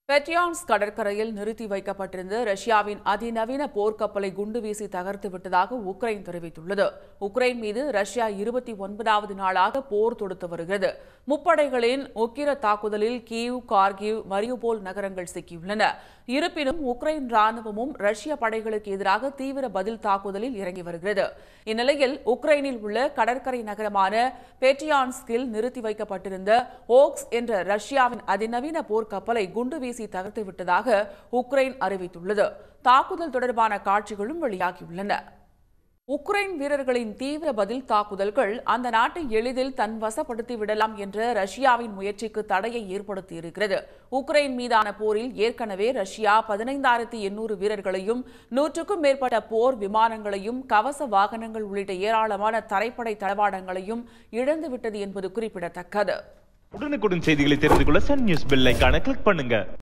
பெட்யான்ஸ் கடற்கரையில் நிறுத்தி வைக்கப்பட்டிருந்த ரஷ்யாவின் அதிநவீன போர்க்கப்பலை குண்டு வீசி தகர்த்து விட்டதாக உக்ரைன் தெரிவித்துள்ளது உக்ரைன் மீது ரஷ்யா இருபத்தி ஒன்பதாவது நாளாக போர் தொடுத்து வருகிறது முப்படைகளின் உக்கிர தாக்குதலில் கீவ் கார்கிவ் மரியுபோல் நகரங்கள் சிக்கியுள்ளன இருப்பினும் உக்ரைன் ராணுவமும் ரஷ்ய படைகளுக்கு எதிராக தீவிர பதில் தாக்குதலில் இறங்கி வருகிறது இந்நிலையில் உக்ரைனில் உள்ள கடற்கரை நகரமான பேட்டியான்ஸ்கில் நிறுத்தி வைக்கப்பட்டிருந்த ஓக்ஸ் என்ற ரஷ்யாவின் அதிநவீன போர்க்கப்பலை குண்டு வீசி தகர்த்து விட்டதாக உக்ரைன் அறிவித்துள்ளது தாக்குதல் தொடர்பான காட்சிகளும் வெளியாகியுள்ளன உக்ரைன் வீரர்களின் தீவிர பதில் தாக்குதல்கள் அந்த நாட்டை எளிதில் தன் வசப்படுத்தி விடலாம் என்ற ரஷ்யாவின் முயற்சிக்கு தடையை ஏற்படுத்தியிருக்கிறது உக்ரைன் மீதான போரில் ஏற்கனவே ரஷ்யா பதினைந்தாயிரத்தி எண்ணூறு வீரர்களையும் நூற்றுக்கும் மேற்பட்ட போர் விமானங்களையும் கவச வாகனங்கள் உள்ளிட்ட ஏராளமான தரைப்படை தளவாடங்களையும் இழந்துவிட்டது என்பது குறிப்பிடத்தக்கது உடனுக்குடன் செய்திகளை தெரிந்து கொள்ள சன் நியூஸ் பெல் ஐகானை கிளிக் பண்ணுங்க